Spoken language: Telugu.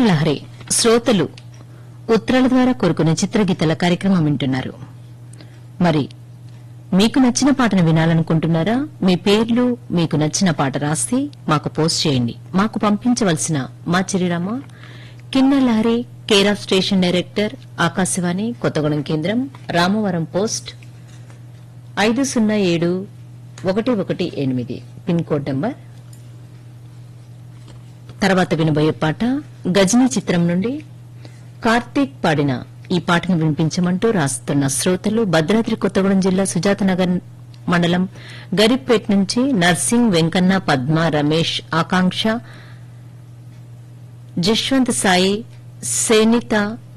లహరి శ్రోతలు ఉత్తరాల ద్వారా కోరుకునే చిత్రగీతల కార్యక్రమం వింటున్నారు మరి మీకు నచ్చిన పాటను వినాలనుకుంటున్నారా మీ పేర్లు మీకు నచ్చిన పాట రాసి మాకు పోస్ట్ చేయండి మాకు పంపించవలసిన మా చిరునామా కిన్న లహరి care of station director Akashvani Kothagudem కేంద్రం రామవరం పోస్ట్ ఐదు సున్నా ఏడు ఒకటి ఒకటి ఎనిమిది పిన్ కోడ్ నంబర్ తర్వాత వినబోయే పాట గజనీ చిత్రం నుండి కార్తీక్ పాడిన ఈ పాటను వినిపించమంటూ రాస్తున్న శ్రోతలు భద్రాద్రి కొత్తగూడెం జిల్లా సుజాతనగర్ మండలం గరిప్పేట్ నుంచి నర్సింగ్ వెంకన్న పద్మ రమేష్ ఆకాంక్ష జశ్వంత్ సాయి సేనిత